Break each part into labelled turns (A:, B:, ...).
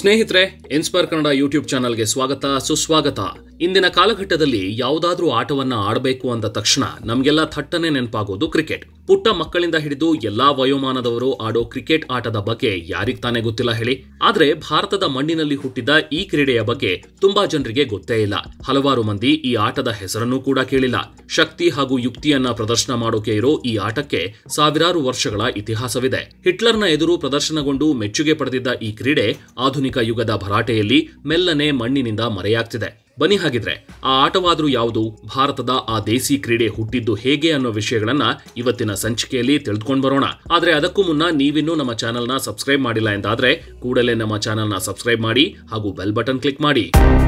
A: ಸ್ನೇಹಿತರೆ inspire Kannada YouTube ಚಾನಲ್ಗೆ ಸ್ವಾಗತ ಸುಸ್ವಾಗತ ಇಂದಿನ ಕಾಲಘಟ್ಟದಲ್ಲಿ ಯಾವುದಾದ್ರೂ ಆಟವನ್ನ ಆಡಬೇಕು ಅಂದ ತಕ್ಷಣ ನಮಗೆಲ್ಲ ಥಟ್ಟನೆ ನೆನಪಾಗೋದು ಕ್ರಿಕೆಟ್ ಪುಟ್ಟ ಮಕ್ಕಳಿಂದ ಹಿಡಿದು ಎಲ್ಲಾ ವಯೋಮಾನದವರು ಆಡೋ ಕ್ರಿಕೆಟ್ ಆಟದ ಬಗ್ಗೆ ಯಾರಿಗ್ ತಾನೇ ಗೊತ್ತಿಲ್ಲ ಹೇಳಿ ಆದ್ರೆ ಭಾರತದ ಮಣ್ಣಿನಲ್ಲಿ ಹುಟ್ಟಿದ ಈ ಕ್ರೀಡೆಯ ಬಗ್ಗೆ ತುಂಬಾ ಜನರಿಗೆ ಗೊತ್ತೇ ಇಲ್ಲ ಹಲವಾರು ಮಂದಿ ಈ ಆಟದ ಹೆಸರನ್ನೂ ಕೂಡ ಕೇಳಿಲ್ಲ ಶಕ್ತಿ ಹಾಗೂ ಯುಕ್ತಿಯನ್ನ ಪ್ರದರ್ಶನ ಮಾಡೋಕೆ ಇರೋ ಈ ಆಟಕ್ಕೆ ಸಾವಿರಾರು ವರ್ಷಗಳ ಇತಿಹಾಸವಿದೆ ಹಿಟ್ಲರ್ನ ಎದುರು ಪ್ರದರ್ಶನಗೊಂಡು ಮೆಚ್ಚುಗೆ ಪಡೆದಿದ್ದ ಈ ಕ್ರೀಡೆ ಆಧುನಿಕ ಯುಗದ ಭರಾಟೆಯಲ್ಲಿ ಮೆಲ್ಲನೆ ಮಣ್ಣಿನಿಂದ ಮರೆಯಾಗ್ತಿದೆ ಬನ್ನಿ ಹಾಗಿದ್ರೆ ಆ ಆಟವಾದ್ರೂ ಯಾವುದು ಭಾರತದ ಆ ದೇಸಿ ಕ್ರೀಡೆ ಹುಟ್ಟಿದ್ದು ಹೇಗೆ ಅನ್ನೋ ವಿಷಯಗಳನ್ನ ಇವತ್ತಿನ ಸಂಚಿಕೆಯಲ್ಲಿ ತಿಳಿದುಕೊಂಡು ಬರೋಣ ಆದ್ರೆ ಅದಕ್ಕೂ ಮುನ್ನ ನೀವಿನ್ನೂ ನಮ್ಮ ಚಾನೆಲ್ನ ಸಬ್ಸ್ಕ್ರೈಬ್ ಮಾಡಿಲ್ಲ ಎಂದಾದ್ರೆ ಕೂಡಲೇ ನಮ್ಮ ಚಾನೆಲ್ನ ಸಬ್ಸ್ಕ್ರೈಬ್ ಮಾಡಿ ಹಾಗೂ ಬೆಲ್ ಬಟನ್ ಕ್ಲಿಕ್ ಮಾಡಿ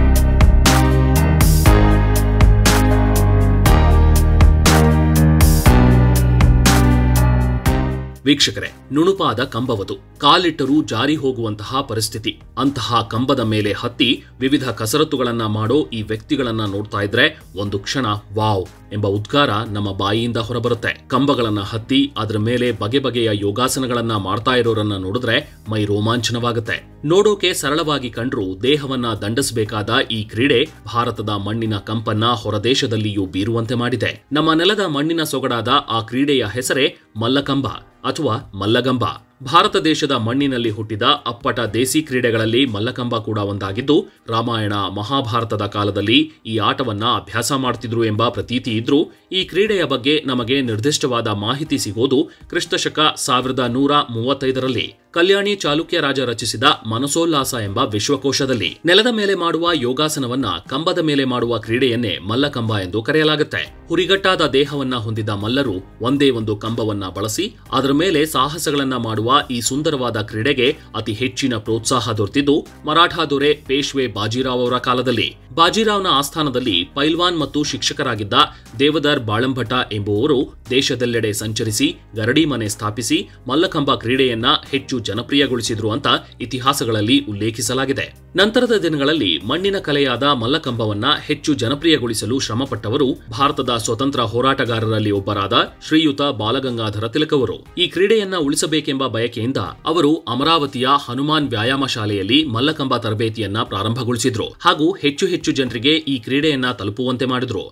A: ವೀಕ್ಷಕರೇ ನುಣುಪಾದ ಕಂಬವದು ಕಾಲಿಟ್ಟರೂ ಜಾರಿ ಹೋಗುವಂತಹ ಪರಿಸ್ಥಿತಿ ಅಂತಹ ಕಂಬದ ಮೇಲೆ ಹತ್ತಿ ವಿವಿಧ ಕಸರತ್ತುಗಳನ್ನ ಮಾಡೋ ಈ ವ್ಯಕ್ತಿಗಳನ್ನ ನೋಡ್ತಾ ಇದ್ರೆ ಒಂದು ಕ್ಷಣ ವಾವ್ ಎಂಬ ಉದ್ಗಾರ ನಮ್ಮ ಬಾಯಿಯಿಂದ ಹೊರಬರುತ್ತೆ ಕಂಬಗಳನ್ನ ಹತ್ತಿ ಅದರ ಮೇಲೆ ಬಗೆ ಬಗೆಯ ಯೋಗಾಸನಗಳನ್ನ ಮಾಡ್ತಾ ಇರೋರನ್ನ ನೋಡಿದ್ರೆ ಮೈ ರೋಮಾಂಚನವಾಗುತ್ತೆ ನೋಡೋಕೆ ಸರಳವಾಗಿ ಕಂಡ್ರೂ ದೇಹವನ್ನ ದಂಡಿಸಬೇಕಾದ ಈ ಕ್ರೀಡೆ ಭಾರತದ ಮಣ್ಣಿನ ಕಂಪನ್ನ ಹೊರದೇಶದಲ್ಲಿಯೂ ಬೀರುವಂತೆ ಮಾಡಿದೆ ನಮ್ಮ ನೆಲದ ಮಣ್ಣಿನ ಸೊಗಡಾದ ಆ ಕ್ರೀಡೆಯ ಹೆಸರೇ ಮಲ್ಲಕಂಬ ಅಥವಾ ಮಲ್ಲಗಂಬ ಭಾರತ ದೇಶದ ಮಣ್ಣಿನಲ್ಲಿ ಹುಟ್ಟಿದ ಅಪ್ಪಟ ದೇಸಿ ಕ್ರೀಡೆಗಳಲ್ಲಿ ಮಲ್ಲಕಂಬ ಕೂಡ ಒಂದಾಗಿದ್ದು ರಾಮಾಯಣ ಮಹಾಭಾರತದ ಕಾಲದಲ್ಲಿ ಈ ಆಟವನ್ನ ಅಭ್ಯಾಸ ಮಾಡ್ತಿದ್ರು ಎಂಬ ಪ್ರತೀತಿ ಇದ್ರೂ ಈ ಕ್ರೀಡೆಯ ಬಗ್ಗೆ ನಮಗೆ ನಿರ್ದಿಷ್ಟವಾದ ಮಾಹಿತಿ ಸಿಗೋದು ಕ್ರಿಸ್ತಶಕ ಸಾವಿರದ ನೂರ ಮೂವತ್ತೈದರಲ್ಲಿ ಕಲ್ಯಾಣಿ ಚಾಲುಕ್ಯ ರಾಜ ರಚಿಸಿದ ಮನಸೋಲ್ಲಾಸ ಎಂಬ ವಿಶ್ವಕೋಶದಲ್ಲಿ ನೆಲದ ಮೇಲೆ ಮಾಡುವ ಯೋಗಾಸನವನ್ನ ಕಂಬದ ಮೇಲೆ ಮಾಡುವ ಕ್ರೀಡೆಯನ್ನೇ ಮಲ್ಲಕಂಬ ಎಂದು ಕರೆಯಲಾಗುತ್ತೆ ಹುರಿಗಟ್ಟಾದ ದೇಹವನ್ನ ಹೊಂದಿದ ಮಲ್ಲರು ಒಂದೇ ಒಂದು ಕಂಬವನ್ನ ಬಳಸಿ ಅದರ ಮೇಲೆ ಸಾಹಸಗಳನ್ನ ಮಾಡುವ ಈ ಸುಂದರವಾದ ಕ್ರೀಡೆಗೆ ಅತಿ ಹೆಚ್ಚಿನ ಪ್ರೋತ್ಸಾಹ ದೊರೆತಿದ್ದು ಮರಾಠ ದೊರೆ ಪೇಶ್ವೆ ಬಾಜಿರಾವ್ ಅವರ ಕಾಲದಲ್ಲಿ ಬಾಜಿರಾವ್ನ ಆಸ್ಥಾನದಲ್ಲಿ ಪೈಲ್ವಾನ್ ಮತ್ತು ಶಿಕ್ಷಕರಾಗಿದ್ದ ದೇವದರ್ ಬಾಳಂಭಟ ಎಂಬುವವರು ದೇಶದೆಲ್ಲೆಡೆ ಸಂಚರಿಸಿ ಗರಡಿ ಮನೆ ಸ್ಥಾಪಿಸಿ ಮಲ್ಲಕಂಬ ಕ್ರೀಡೆಯನ್ನ ಹೆಚ್ಚು ಜನಪ್ರಿಯಗೊಳಿಸಿದ್ರು ಅಂತ ಇತಿಹಾಸಗಳಲ್ಲಿ ಉಲ್ಲೇಖಿಸಲಾಗಿದೆ ನಂತರದ ದಿನಗಳಲ್ಲಿ ಮಣ್ಣಿನ ಕಲೆಯಾದ ಮಲ್ಲಕಂಬವನ್ನ ಹೆಚ್ಚು ಜನಪ್ರಿಯಗೊಳಿಸಲು ಶ್ರಮಪಟ್ಟವರು ಭಾರತದ ಸ್ವತಂತ್ರ ಹೋರಾಟಗಾರರಲ್ಲಿ ಒಬ್ಬರಾದ ಶ್ರೀಯುತ ಬಾಲಗಂಗಾಧರ ತಿಲಕವರು ಈ ಕ್ರೀಡೆಯನ್ನ ಉಳಿಸಬೇಕೆಂಬ ಬಯಕೆಯಿಂದ ಅವರು ಅಮರಾವತಿಯ ಹನುಮಾನ್ ವ್ಯಾಯಾಮ ಶಾಲೆಯಲ್ಲಿ ಮಲ್ಲಕಂಬ ತರಬೇತಿಯನ್ನ ಪ್ರಾರಂಭಗೊಳಿಸಿದ್ರು ಹಾಗೂ ಹೆಚ್ಚು ಹೆಚ್ಚು ಜನರಿಗೆ ಈ ಕ್ರೀಡೆಯನ್ನ ತಲುಪುವಂತೆ ಮಾಡಿದ್ರು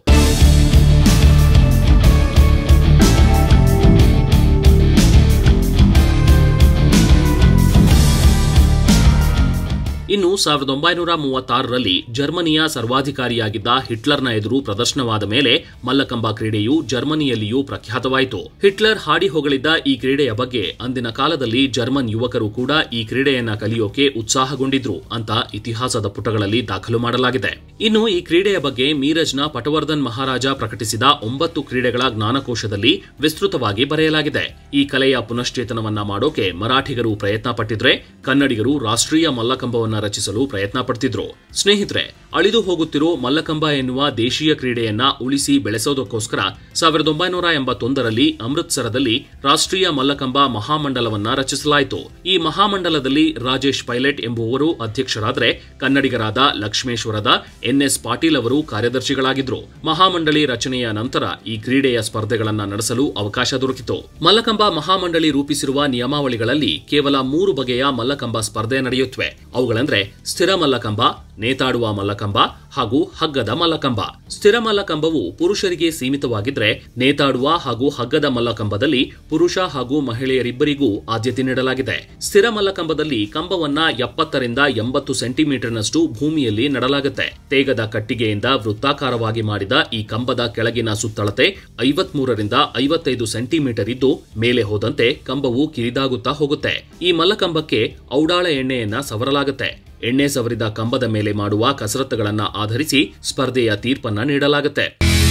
A: ಇನ್ನು ಸಾವಿರದ ಒಂಬೈನೂರ ಮೂವತ್ತಾರರಲ್ಲಿ ಜರ್ಮನಿಯ ಸರ್ವಾಧಿಕಾರಿಯಾಗಿದ್ದ ಹಿಟ್ಲರ್ನ ಎದುರು ಪ್ರದರ್ಶನವಾದ ಮೇಲೆ ಮಲ್ಲಕಂಬ ಕ್ರೀಡೆಯು ಜರ್ಮನಿಯಲ್ಲಿಯೂ ಪ್ರಖ್ಯಾತವಾಯಿತು ಹಿಟ್ಲರ್ ಹಾಡಿ ಹೊಗಳಿದ್ದ ಈ ಕ್ರೀಡೆಯ ಬಗ್ಗೆ ಅಂದಿನ ಕಾಲದಲ್ಲಿ ಜರ್ಮನ್ ಯುವಕರು ಕೂಡ ಈ ಕ್ರೀಡೆಯನ್ನ ಕಲಿಯೋಕೆ ಉತ್ಸಾಹಗೊಂಡಿದ್ರು ಅಂತ ಇತಿಹಾಸದ ಪುಟಗಳಲ್ಲಿ ದಾಖಲು ಮಾಡಲಾಗಿದೆ ಇನ್ನು ಈ ಕ್ರೀಡೆಯ ಬಗ್ಗೆ ಮೀರಜ್ನ ಪಟವರ್ಧನ್ ಮಹಾರಾಜ ಪ್ರಕಟಿಸಿದ ಒಂಬತ್ತು ಕ್ರೀಡೆಗಳ ಜ್ಞಾನಕೋಶದಲ್ಲಿ ವಿಸ್ತೃತವಾಗಿ ಬರೆಯಲಾಗಿದೆ ಈ ಕಲೆಯ ಪುನಶ್ಚೇತನವನ್ನ ಮಾಡೋಕೆ ಮರಾಠಿಗರು ಪ್ರಯತ್ನ ಪಟ್ಟಿದ್ರೆ ಕನ್ನಡಿಗರು ರಾಷ್ಟ್ರೀಯ ಮಲ್ಲಕಂಬವನ್ನ ರಚಿಸಲು ಪ್ರಯತ್ನ ಪಡ್ತಿದ್ರು ಸ್ನೇಹಿತರೆ ಅಳಿದು ಹೋಗುತ್ತಿರೋ ಮಲ್ಲಕಂಬ ಎನ್ನುವ ದೇಶೀಯ ಕ್ರೀಡೆಯನ್ನ ಉಳಿಸಿ ಬೆಳೆಸೋದಕ್ಕೋಸ್ಕರ ಸಾವಿರದ ಒಂಬೈನೂರ ಎಂಬತ್ತೊಂದರಲ್ಲಿ ಅಮೃತ್ಸರದಲ್ಲಿ ರಾಷ್ಟ್ರೀಯ ಮಲ್ಲಕಂಬ ಮಹಾಮಂಡಲವನ್ನ ರಚಿಸಲಾಯಿತು ಈ ಮಹಾಮಂಡಲದಲ್ಲಿ ರಾಜೇಶ್ ಪೈಲಟ್ ಎಂಬುವವರು ಅಧ್ಯಕ್ಷರಾದರೆ ಕನ್ನಡಿಗರಾದ ಲಕ್ಷ್ಮೇಶ್ವರದ ಎನ್ಎಸ್ ಪಾಟೀಲ್ ಅವರು ಕಾರ್ಯದರ್ಶಿಗಳಾಗಿದ್ರು ಮಹಾಮಂಡಳಿ ರಚನೆಯ ನಂತರ ಈ ಕ್ರೀಡೆಯ ಸ್ಪರ್ಧೆಗಳನ್ನ ನಡೆಸಲು ಅವಕಾಶ ದೊರಕಿತು ಮಲ್ಲಕಂಬ ಮಹಾಮಂಡಳಿ ರೂಪಿಸಿರುವ ನಿಯಮಾವಳಿಗಳಲ್ಲಿ ಕೇವಲ ಮೂರು ಬಗೆಯ ಮಲ್ಲಕಂಬ ಸ್ಪರ್ಧೆ ನಡೆಯುತ್ತವೆ ಅವುಗಳಂದ್ರೆ ಸ್ಥಿರ ಮಲ್ಲಕಂಬ ನೇತಾಡುವ ಮಲ್ಲಕಂಬ ಹಾಗೂ ಹಗ್ಗದ ಮಲ್ಲಕಂಬ ಸ್ಥಿರ ಮಲ್ಲಕಂಬವು ಪುರುಷರಿಗೆ ಸೀಮಿತವಾಗಿದ್ರೆ ನೇತಾಡುವ ಹಾಗೂ ಹಗ್ಗದ ಮಲ್ಲಕಂಬದಲ್ಲಿ ಪುರುಷ ಹಾಗೂ ಮಹಿಳೆಯರಿಬ್ಬರಿಗೂ ಆದ್ಯತೆ ನೀಡಲಾಗಿದೆ ಸ್ಥಿರ ಮಲ್ಲಕಂಬದಲ್ಲಿ ಕಂಬವನ್ನ ಎಪ್ಪತ್ತರಿಂದ ಎಂಬತ್ತು ಸೆಂಟಿಮೀಟರ್ನಷ್ಟು ಭೂಮಿಯಲ್ಲಿ ನೆಡಲಾಗುತ್ತೆ ತೇಗದ ಕಟ್ಟಿಗೆಯಿಂದ ವೃತ್ತಾಕಾರವಾಗಿ ಮಾಡಿದ ಈ ಕಂಬದ ಕೆಳಗಿನ ಸುತ್ತಳತೆ ಐವತ್ಮೂರರಿಂದ ಐವತ್ತೈದು ಸೆಂಟಿಮೀಟರ್ ಇದ್ದು ಮೇಲೆ ಹೋದಂತೆ ಕಂಬವು ಕಿರಿದಾಗುತ್ತಾ ಹೋಗುತ್ತೆ ಈ ಮಲ್ಲಕಂಬಕ್ಕೆ ಔಡಾಳ ಎಣ್ಣೆಯನ್ನ ಸವರಲಾಗುತ್ತೆ ಎಣ್ಣೆ ಸವರಿದ ಕಂಬದ ಮೇಲೆ ಮಾಡುವ ಕಸರತ್ತುಗಳನ್ನ ಆಧರಿಸಿ ಸ್ಪರ್ಧೆಯ ತೀರ್ಪನ್ನ ನೀಡಲಾಗುತ್ತೆ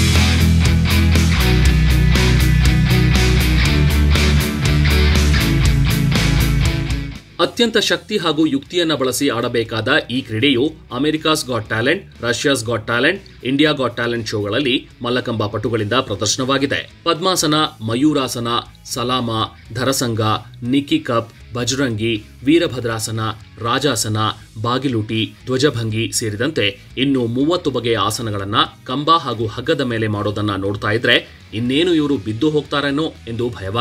A: ಅತ್ಯಂತ ಶಕ್ತಿ ಹಾಗೂ ಯುಕ್ತಿಯನ್ನ ಬಳಸಿ ಆಡಬೇಕಾದ ಈ ಕ್ರೀಡೆಯು America's got talent Russia's got talent India got talent ಶೋಗಳಲ್ಲಿ ಮಲ್ಲಕಂಬ ಪಟುಗಳಿಂದ ಪ್ರದರ್ಶನವಾಗಿದೆ ಪದ್ಮಾಸನ ಮಯೂರಾಸನ ಸಲಾಮ ಧರಸಂಗ ನಿಕ್ಕಿ ಕಪ್ ಬಜರಂಗಿ ವೀರಭದ್ರಾಸನ ರಾಜಾಸನ ಬಾಗಿಲುಟಿ ಧ್ವಜಭಂಗಿ ಸೇರಿದಂತೆ ಇನ್ನು ಮೂವತ್ತು ಬಗೆಯ ಆಸನಗಳನ್ನ ಕಂಬ ಹಾಗೂ ಹಗ್ಗದ ಮೇಲೆ ಮಾಡೋದನ್ನ ನೋಡ್ತಾ ಇದ್ರೆ ಇನ್ನೇನು ಇವರು ಬಿದ್ದು ಹೋಗ್ತಾರೇನೋ ಎಂದು ಭಯವಾಗುತ್ತೆ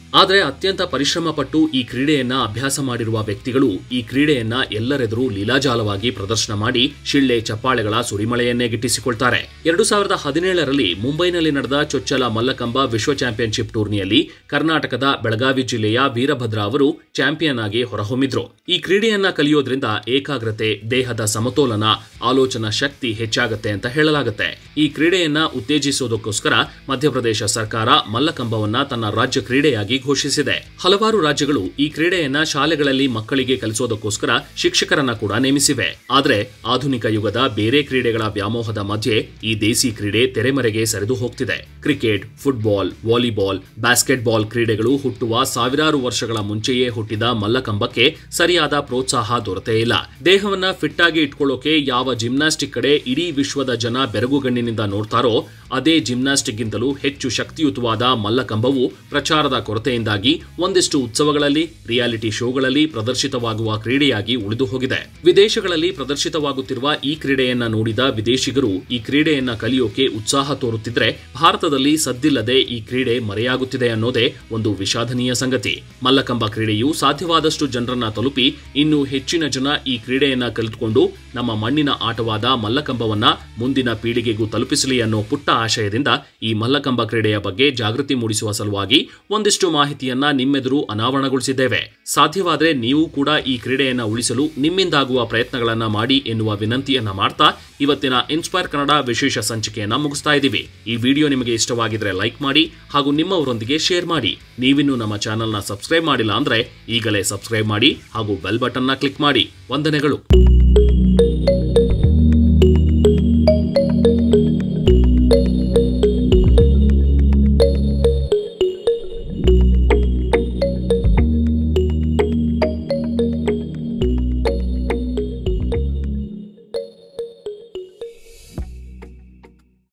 A: ಆದರೆ ಅತ್ಯಂತ ಪರಿಶ್ರಮ ಪಟ್ಟು ಈ ಕ್ರೀಡೆಯನ್ನ ಅಭ್ಯಾಸ ಮಾಡಿರುವ ವ್ಯಕ್ತಿಗಳು ಈ ಕ್ರೀಡೆಯನ್ನ ಎಲ್ಲರೆದುರು ಲೀಲಾಜಾಲವಾಗಿ ಪ್ರದರ್ಶನ ಮಾಡಿ ಶಿಳ್ಳೆ ಚಪ್ಪಾಳೆಗಳ ಸುರಿಮಳೆಯನ್ನೇ ಗಿಟ್ಟಿಸಿಕೊಳ್ತಾರೆ ಎರಡು ಸಾವಿರದ ಹದಿನೇಳರಲ್ಲಿ ಮುಂಬೈನಲ್ಲಿ ನಡೆದ ಚೊಚ್ಚಲ ಮಲ್ಲಕಂಬ ವಿಶ್ವ ಚಾಂಪಿಯನ್ಶಿಪ್ ಟೂರ್ನಿಯಲ್ಲಿ ಕರ್ನಾಟಕದ ಬೆಳಗಾವಿ ಜಿಲ್ಲೆಯ ವೀರಭದ್ರ ಅವರು ಚಾಂಪಿಯನ್ ಆಗಿ ಹೊರಹೊಮ್ಮಿದ್ರು ಈ ಕ್ರೀಡೆಯನ್ನ ಕಲಿಯೋದ್ರಿಂದ ಏಕಾಗ್ರತೆ ದೇಹದ ಸಮತೋಲನ ಆಲೋಚನಾ ಶಕ್ತಿ ಹೆಚ್ಚಾಗತ್ತೆ ಅಂತ ಹೇಳಲಾಗುತ್ತೆ ಈ ಕ್ರೀಡೆಯನ್ನ ಉತ್ತೇಜಿಸೋದಕ್ಕೋಸ್ಕರ ಮಧ್ಯಪ್ರದೇಶ ಸರ್ಕಾರ ಮಲ್ಲಕಂಬವನ್ನ ತನ್ನ ರಾಜ್ಯ ಕ್ರೀಡೆಯಾಗಿ ಘೋಷಿಸಿದೆ ಹಲವಾರು ರಾಜ್ಯಗಳು ಈ ಕ್ರೀಡೆಯನ್ನ ಶಾಲೆಗಳಲ್ಲಿ ಮಕ್ಕಳಿಗೆ ಕಲಿಸೋದಕ್ಕೋಸ್ಕರ ಶಿಕ್ಷಕರನ್ನ ಕೂಡ ನೇಮಿಸಿವೆ ಆದ್ರೆ ಆಧುನಿಕ ಯುಗದ ಬೇರೆ ಕ್ರೀಡೆಗಳ ವ್ಯಾಮೋಹದ ಮಧ್ಯೆ ಈ ದೇಸಿ ಕ್ರೀಡೆ ತೆರೆಮರೆಗೆ ಸರಿದು ಹೋಗ್ತಿದೆ ಕ್ರಿಕೆಟ್ ಫುಟ್ಬಾಲ್ ವಾಲಿಬಾಲ್ ಬಾಸ್ಕೆಟ್ಬಾಲ್ ಕ್ರೀಡೆಗಳು ಹುಟ್ಟುವ ಸಾವಿರಾರು ವರ್ಷಗಳ ಮುಂಚೆಯೇ ಹುಟ್ಟಿದ ಮಲ್ಲಕಂಬಕ್ಕೆ ಸರಿಯಾದ ಪ್ರೋತ್ಸಾಹ ದೊರೆತೇ ಇಲ್ಲ ದೇಹವನ್ನ ಫಿಟ್ ಆಗಿ ಇಟ್ಕೊಳ್ಳೋಕೆ ಯಾವ ಜಿಮ್ನಾಸ್ಟಿಕ್ ಕಡೆ ಇಡೀ ವಿಶ್ವದ ಜನ ಬೆರಗುಗಣ್ಣಿನಿಂದ ನೋಡ್ತಾರೋ ಅದೇ ಜಿಮ್ನಾಸ್ಟಿಕ್ಗಿಂತಲೂ ಹೆಚ್ಚು ಶಕ್ತಿಯುತವಾದ ಮಲ್ಲಕಂಬವು ಪ್ರಚಾರದ ಕೊರತೆಯಿಂದಾಗಿ ಒಂದಿಷ್ಟು ಉತ್ಸವಗಳಲ್ಲಿ ರಿಯಾಲಿಟಿ ಶೋಗಳಲ್ಲಿ ಪ್ರದರ್ಶಿತವಾಗುವ ಕ್ರೀಡೆಯಾಗಿ ಉಳಿದು ಹೋಗಿದೆ ವಿದೇಶಗಳಲ್ಲಿ ಪ್ರದರ್ಶಿತವಾಗುತ್ತಿರುವ ಈ ಕ್ರೀಡೆಯನ್ನ ನೋಡಿದ ವಿದೇಶಿಗರು ಈ ಕ್ರೀಡೆಯನ್ನ ಕಲಿಯೋಕೆ ಉತ್ಸಾಹ ತೋರುತ್ತಿದ್ರೆ ಭಾರತದಲ್ಲಿ ಸದ್ದಿಲ್ಲದೆ ಈ ಕ್ರೀಡೆ ಮರೆಯಾಗುತ್ತಿದೆ ಅನ್ನೋದೇ ಒಂದು ವಿಷಾದನೀಯ ಸಂಗತಿ ಮಲ್ಲಕಂಬ ಕ್ರೀಡೆಯು ಸಾಧ್ಯವಾದಷ್ಟು ಜನರನ್ನ ತಲುಪಿ ಇನ್ನು ಹೆಚ್ಚಿನ ಜನ ಈ ಕ್ರೀಡೆಯನ್ನ ಕಲಿತುಕೊಂಡು ನಮ್ಮ ಮಣ್ಣಿನ ಆಟವಾದ ಮಲ್ಲಕಂಬವನ್ನ ಮುಂದಿನ ಪೀಳಿಗೆಗೂ ತಲುಪಿಸಲಿ ಅನ್ನೋ ಪುಟ್ಟ ಆಶಯದಿಂದ ಈ ಮಲ್ಲಕಂಬ ಕ್ರೀಡೆಯ ಬಗ್ಗೆ ಜಾಗೃತಿ ಮೂಡಿಸುವ ಸಲುವಾಗಿ ಒಂದಿಷ್ಟು ಮಾಹಿತಿಯನ್ನ ನಿಮ್ಮೆದುರು ಅನಾವರಣಗೊಳಿಸಿದ್ದೇವೆ ಸಾಧ್ಯವಾದರೆ ನೀವು ಕೂಡ ಈ ಕ್ರೀಡೆಯನ್ನ ಉಳಿಸಲು ನಿಮ್ಮಿಂದಾಗುವ ಪ್ರಯತ್ನಗಳನ್ನ ಮಾಡಿ ಎನ್ನುವ ವಿನಂತಿಯನ್ನ ಮಾಡ್ತಾ ಇವತ್ತಿನ ಇನ್ಸ್ಪೈರ್ ಕನ್ನಡ ವಿಶೇಷ ಸಂಚಿಕೆಯನ್ನ ಮುಗಿಸ್ತಾ ಇದ್ದೀವಿ ಈ ವಿಡಿಯೋ ನಿಮಗೆ ಇಷ್ಟವಾಗಿದ್ರೆ ಲೈಕ್ ಮಾಡಿ ಹಾಗೂ ನಿಮ್ಮವರೊಂದಿಗೆ ಶೇರ್ ಮಾಡಿ ನೀವಿನ್ನೂ ನಮ್ಮ ಚಾನೆಲ್ನ ಸಬ್ಸ್ಕ್ರೈಬ್ ಮಾಡಿಲ್ಲ ಅಂದ್ರೆ ಈಗಲೇ ಸಬ್ಸ್ಕ್ರೈಬ್ ಮಾಡಿ ಹಾಗೂ ಬೆಲ್ ಬಟನ್ನ ಕ್ಲಿಕ್ ಮಾಡಿ ವಂದನೆಗಳು